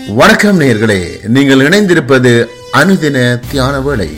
வணக்கம் நேயர்களே நீங்கள் இணைந்திருப்பது அனுதின தியான வேளை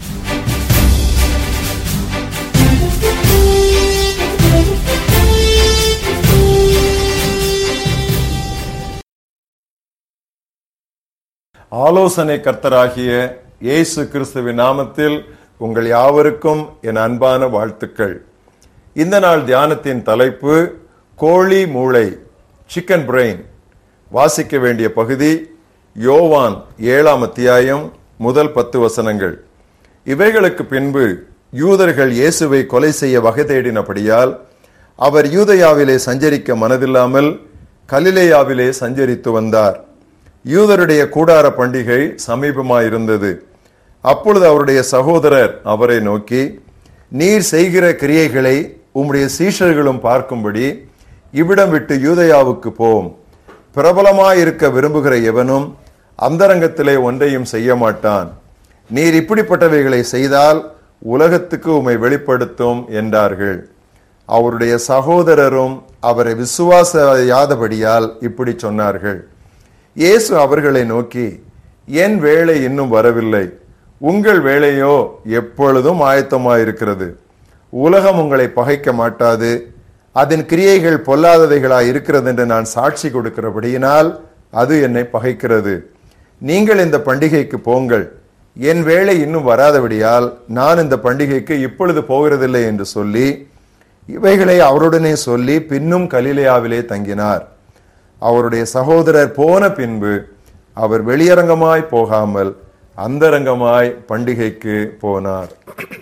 ஆலோசனை கர்த்தராகிய இயேசு கிறிஸ்துவின் நாமத்தில் உங்கள் யாவருக்கும் என் அன்பான வாழ்த்துக்கள் இந்த நாள் தியானத்தின் தலைப்பு கோழி மூளை சிக்கன் பிரெயின் வாசிக்க வேண்டிய பகுதி யோவான் ஏழாம் அத்தியாயம் முதல் பத்து வசனங்கள் இவைகளுக்கு பின்பு யூதர்கள் இயேசுவை கொலை செய்ய வகை தேடினபடியால் அவர் யூதயாவிலே சஞ்சரிக்க மனதில்லாமல் கலிலேயாவிலே சஞ்சரித்து வந்தார் யூதருடைய கூடார பண்டிகை சமீபமாயிருந்தது அப்பொழுது அவருடைய சகோதரர் அவரை நோக்கி நீர் செய்கிற கிரியைகளை உம்முடைய சீஷர்களும் பார்க்கும்படி இவ்விடம் விட்டு யூதயாவுக்கு போம் பிரபலமாயிருக்க விரும்புகிற எவனும் அந்தரங்கத்திலே ஒன்றையும் செய்ய மாட்டான் நீர் இப்படிப்பட்டவைகளை செய்தால் உலகத்துக்கு உம்மை வெளிப்படுத்தும் என்றார்கள் அவருடைய சகோதரரும் அவரை விசுவாசையாதபடியால் இப்படி சொன்னார்கள் இயேசு அவர்களை நோக்கி என் வேலை இன்னும் வரவில்லை உங்கள் வேலையோ எப்பொழுதும் ஆயத்தமாயிருக்கிறது உலகம் உங்களை பகைக்க மாட்டாது அதன் கிரியைகள் பொல்லாதவைகளாய் இருக்கிறது என்று நான் சாட்சி கொடுக்கிறபடியினால் அது என்னை பகைக்கிறது நீங்கள் இந்த பண்டிகைக்கு போங்கள் என் வேலை இன்னும் வராதபடியால் நான் இந்த பண்டிகைக்கு இப்பொழுது போகிறதில்லை என்று சொல்லி இவைகளை அவருடனே சொல்லி பின்னும் கலிலேயாவிலே தங்கினார் அவருடைய சகோதரர் போன பின்பு அவர் வெளியரங்கமாய் போகாமல் அந்தரங்கமாய் பண்டிகைக்கு போனார்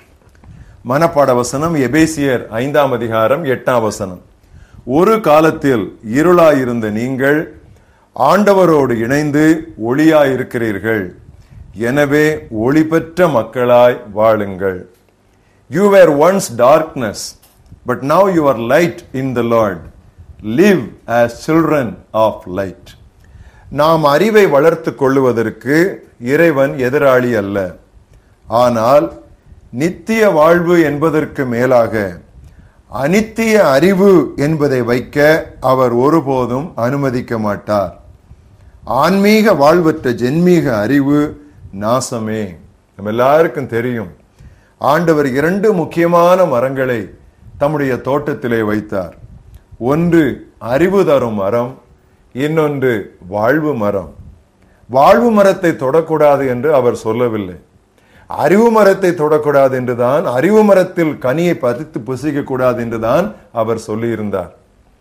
மனப்பாட வசனம் எபேசியர் ஐந்தாம் அதிகாரம் எட்டாம் வசனம் ஒரு காலத்தில் இருளாயிருந்த நீங்கள் ஆண்டவரோடு இணைந்து ஒளியாயிருக்கிறீர்கள் எனவே ஒளி பெற்ற மக்களாய் வாழுங்கள் you were once darkness but now you are light in the Lord live as children of light நாம் அறிவை வளர்த்து கொள்ளுவதற்கு இறைவன் எதிராளி அல்ல ஆனால் நித்திய வாழ்வு என்பதற்கு மேலாக அனித்திய அறிவு என்பதை வைக்க அவர் ஒருபோதும் அனுமதிக்க மாட்டார் ஆன்மீக வாழ்வற்ற ஜென்மீக அறிவு நாசமே நம்ம எல்லாருக்கும் தெரியும் ஆண்டவர் இரண்டு முக்கியமான மரங்களை தம்முடைய தோட்டத்திலே வைத்தார் ஒன்று அறிவு தரும் மரம் இன்னொன்று வாழ்வு மரம் வாழ்வு மரத்தை தொடக்கூடாது என்று அவர் சொல்லவில்லை அறிவு மரத்தை தொடக்கூடாது என்றுதான் அறிவு மரத்தில் கனியை பதித்து புசிக்க கூடாது என்றுதான் அவர் சொல்லியிருந்தார்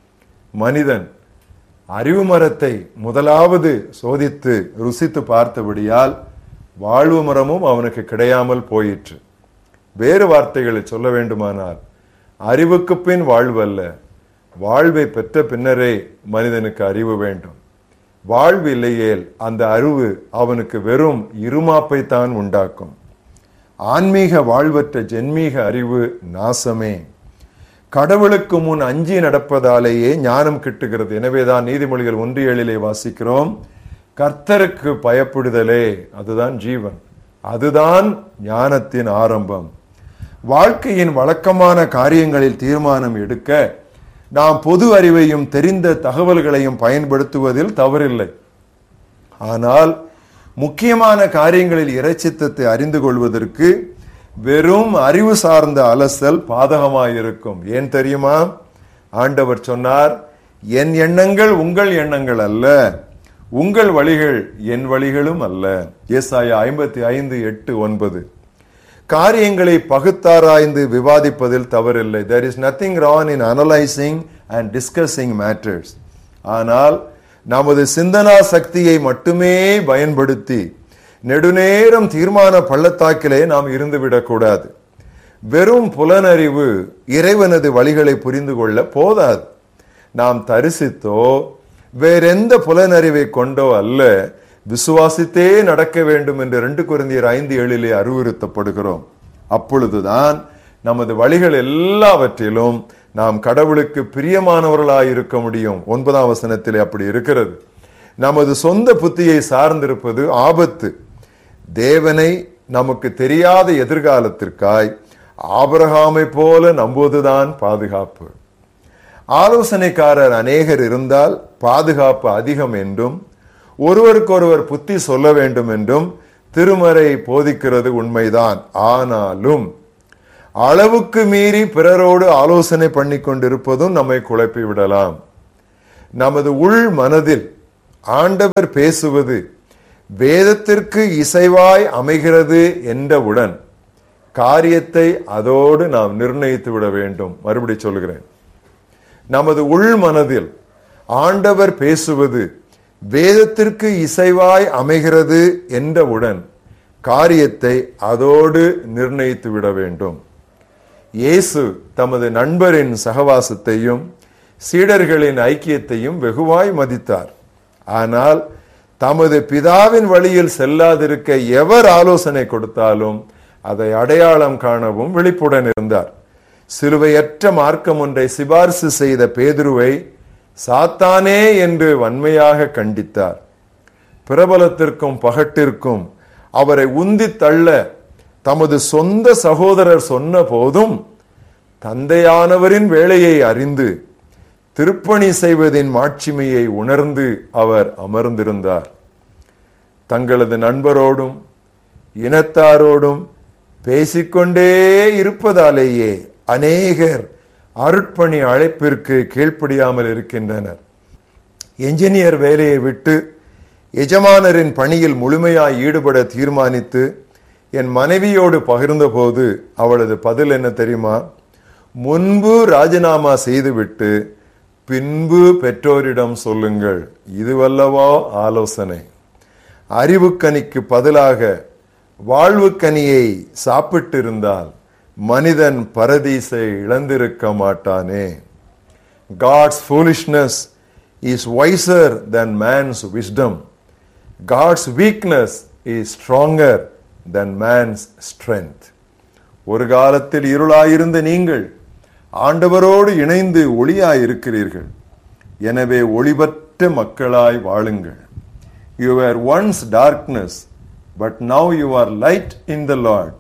மனிதன் அறிவு மரத்தை முதலாவது சோதித்து ருசித்து பார்த்தபடியால் வாழ்வு மரமும் அவனுக்கு கிடையாமல் போயிற்று வேறு வார்த்தைகளை சொல்ல வேண்டுமானால் அறிவுக்கு பின் வாழ்வு அல்ல வாழ்வை பெற்ற பின்னரே மனிதனுக்கு அறிவு வேண்டும் வாழ்வு இல்லையேல் அந்த அறிவு அவனுக்கு வெறும் இருமாப்பை தான் உண்டாக்கும் ஆன்மீக வாழ்வற்ற ஜென்மீக அறிவு நாசமே கடவுளுக்கு முன் அஞ்சி நடப்பதாலேயே ஞானம் கிட்டுகிறது எனவேதான் நீதிமொழிகள் ஒன்று ஏழிலே வாசிக்கிறோம் கர்த்தருக்கு பயப்படுதலே அதுதான் ஜீவன் அதுதான் ஞானத்தின் ஆரம்பம் வாழ்க்கையின் வழக்கமான காரியங்களில் தீர்மானம் எடுக்க நாம் பொது அறிவையும் தெரிந்த தகவல்களையும் பயன்படுத்துவதில் தவறில்லை ஆனால் முக்கியமான காரியங்களில் இறைச்சித்தத்தை அறிந்து கொள்வதற்கு வெறும் அறிவு சார்ந்த அலசல் பாதகமாயிருக்கும் ஏன் தெரியுமா ஆண்டவர் சொன்னார் என் எண்ணங்கள் உங்கள் எண்ணங்கள் அல்ல உங்கள் வழிகள் என் வழிகளும் அல்ல ஏசாயா ஐம்பத்தி ஐந்து எட்டு ஒன்பது காரியங்களை பகுத்தாராய்ந்து விவாதிப்பதில் தவறில்லை there is nothing wrong in analysing and discussing matters ஆனால் நமது சிந்தனா சக்தியை மட்டுமே பயன்படுத்தி நெடுநேரம் தீர்மான பள்ளத்தாக்கிலே நாம் இருந்துவிடக்கூடாது வெறும் புலனறிவு இறைவனது வழிகளை புரிந்து கொள்ள போதாது நாம் தரிசித்தோ வேறெந்த புலனறிவை கொண்டோ அல்ல விசுவாசித்தே நடக்க வேண்டும் என்று ரெண்டு குருந்தியர் ஐந்து ஏழிலே அறிவுறுத்தப்படுகிறோம் அப்பொழுதுதான் நமது வழிகள் எல்லாவற்றிலும் நாம் கடவுளுக்கு பிரியமானவர்களாய் இருக்க முடியும் ஒன்பதாம் வசனத்திலே அப்படி இருக்கிறது நமது சொந்த புத்தியை சார்ந்திருப்பது ஆபத்து தேவனை நமக்கு தெரியாத எதிர்காலத்திற்காய் ஆபரகாமை போல நம்புவதுதான் பாதுகாப்பு ஆலோசனைக்காரர் அநேகர் இருந்தால் பாதுகாப்பு அதிகம் என்றும் ஒருவருக்கொருவர் புத்தி சொல்ல வேண்டும் என்றும் திருமறை போதிக்கிறது உண்மைதான் ஆனாலும் அளவுக்கு மீறி பிறரோடு ஆலோசனை பண்ணி கொண்டிருப்பதும் நம்மை குழப்பி விடலாம் நமது உள் மனதில் ஆண்டவர் பேசுவது வேதத்திற்கு இசைவாய் அமைகிறது என்றவுடன் காரியத்தை அதோடு நாம் நிர்ணயித்து விட வேண்டும் மறுபடி சொல்கிறேன் நமது உள் மனதில் ஆண்டவர் பேசுவது வேதத்திற்கு இசைவாய் அமைகிறது என்றவுடன் காரியத்தை அதோடு நிர்ணயித்து விட வேண்டும் இயேசு தமது நண்பரின் சகவாசத்தையும் சீடர்களின் ஐக்கியத்தையும் வெகுவாய் மதித்தார் ஆனால் தமது பிதாவின் வழியில் செல்லாதிருக்க எவர் ஆலோசனை கொடுத்தாலும் அதை அடையாளம் காணவும் விழிப்புடன் இருந்தார் சிலுவையற்ற மார்க்கம் ஒன்றை சிபார்சு செய்த பேதுருவை சாத்தானே என்று வன்மையாக கண்டித்தார் பிரபலத்திற்கும் பகட்டிற்கும் அவரை உந்தி தள்ள தமது சொந்த சகோதரர் சொன்ன போதும் தந்தையானவரின் வேலையை அறிந்து திருப்பணி செய்வதின் மாட்சிமையை உணர்ந்து அவர் அமர்ந்திருந்தார் தங்களது நண்பரோடும் இனத்தாரோடும் பேசிக்கொண்டே இருப்பதாலேயே அநேகர் அருட்பணி அழைப்பிற்கு கீழ்ப்படியாமல் இருக்கின்றனர் என்ஜினியர் வேலையை விட்டு எஜமானரின் பணியில் முழுமையாய் ஈடுபட தீர்மானித்து என் மனைவியோடு பகிர்ந்தபோது அவளது பதில் என்ன தெரியுமா முன்பு ராஜினாமா செய்துவிட்டு பின்பு பெற்றோரிடம் சொல்லுங்கள் இதுவல்லவா ஆலோசனை அறிவுக்கனிக்கு பதிலாக வாழ்வுக்கனியை சாப்பிட்டிருந்தால் மனிதன் பரதீசை இழந்திருக்க மாட்டானே God's foolishness is wiser than man's wisdom. God's weakness is stronger than man's strength. ஒரு காலத்தில் இருளாயிருந்த நீங்கள் ஆண்டவரோடு இணைந்து ஒளியாய் இருக்கிறீர்கள் எனவே ஒளிபற்ற மக்களாய் வாழுங்கள் you are once darkness but now you are light in the Lord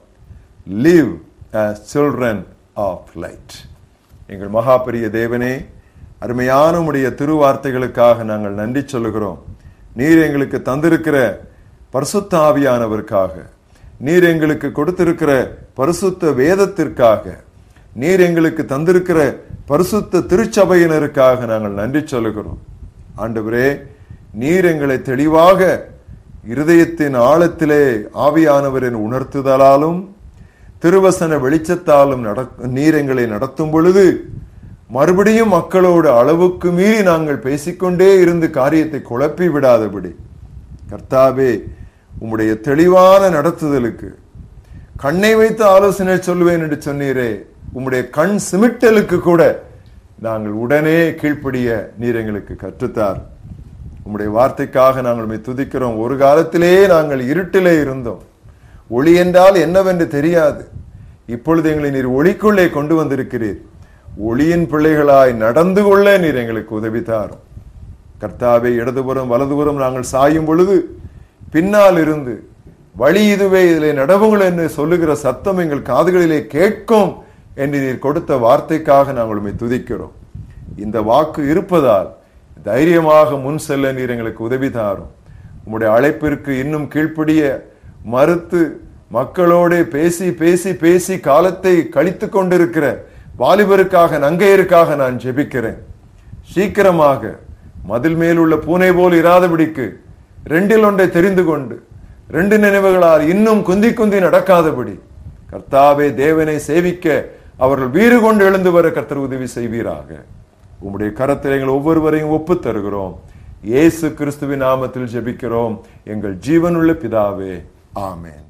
live as children of light எங்கள் மகாபெரிய தேவனே அருமையான உடைய திருவார்த்தைகளுக்காக நாங்கள் நன்றி சொல்லுகிறோம் நீர் எங்களுக்கு தந்திருக்கிற பரிசுத்த ஆவியானவருக்காக நீர் எங்களுக்கு கொடுத்திருக்கிற பரிசுத்த வேதத்திற்காக நீர் எங்களுக்கு தந்திருக்கிற பரிசுத்த திருச்சபையினருக்காக நாங்கள் நன்றி சொல்லுகிறோம் ஆண்டவரே நீர் எங்களை தெளிவாக இருதயத்தின் ஆழத்திலே ஆவியானவரின் உணர்த்துதலாலும் திருவசன வெளிச்சத்தாலும் நட- நீர் எங்களை நடத்தும் பொழுது மறுபடியும் மக்களோடு அளவுக்கு மீறி நாங்கள் பேசிக்கொண்டே இருந்து காரியத்தை குழப்பி விடாதபடி கர்த்தாவே உம்முடைய தெளிவான நடத்துதலுக்கு கண்ணை வைத்து ஆலோசனை சொல்லுவேன் என்று சொன்னீரே உம்முடைய கண் சிமிட்டலுக்கு கூட நாங்கள் உடனே கீழ்ப்படிய நீர் எங்களுக்கு கற்றுத்தார் உம்முடைய வார்த்தைக்காக நாங்கள் உம்மை துதிக்கிறோம் ஒரு காலத்திலே நாங்கள் இருட்டிலே இருந்தோம் ஒளி என்றால் என்னவென்று தெரியாது இப்பொழுது எங்களை நீர் ஒளிக்குள்ளே கொண்டு வந்திருக்கிறீர் ஒளியின் பிள்ளைகளாய் நடந்து கொள்ள நீர் எங்களுக்கு உதவி தாரும் கர்த்தாவே இடதுபுறம் வலதுபுறம் நாங்கள் சாயும் பொழுது பின்னால் இருந்து வழி இதுவே இதிலே நடவுங்கள் என்று சொல்லுகிற சத்தம் எங்கள் காதுகளிலே கேட்கும் என்று நீர் கொடுத்த வார்த்தைக்காக நாங்கள் உம்மை துதிக்கிறோம் இந்த வாக்கு இருப்பதால் தைரியமாக முன் செல்ல நீர் எங்களுக்கு உதவி தாரும் உம்முடைய அழைப்பிற்கு இன்னும் கீழ்ப்படிய மறுத்து மக்களோடு பேசி பேசி பேசி காலத்தை கழித்துக் கொண்டிருக்கிற வாலிபருக்காக நங்கையருக்காக நான் ஜெபிக்கிறேன் சீக்கிரமாக மதில் மேல் உள்ள பூனை போல் இராதபடிக்கு ரெண்டில் ஒன்றை தெரிந்து கொண்டு ரெண்டு நினைவுகளால் இன்னும் குந்தி குந்தி நடக்காதபடி கர்த்தாவே தேவனை சேவிக்க அவர்கள் வீறு கொண்டு எழுந்து வர கர்த்தர் உதவி செய்வீராக உம்முடைய கரத்தில் எங்கள் ஒவ்வொருவரையும் ஒப்புத் தருகிறோம் இயேசு கிறிஸ்துவின் நாமத்தில் ஜெபிக்கிறோம் எங்கள் ஜீவனுள்ள பிதாவே ஆமென்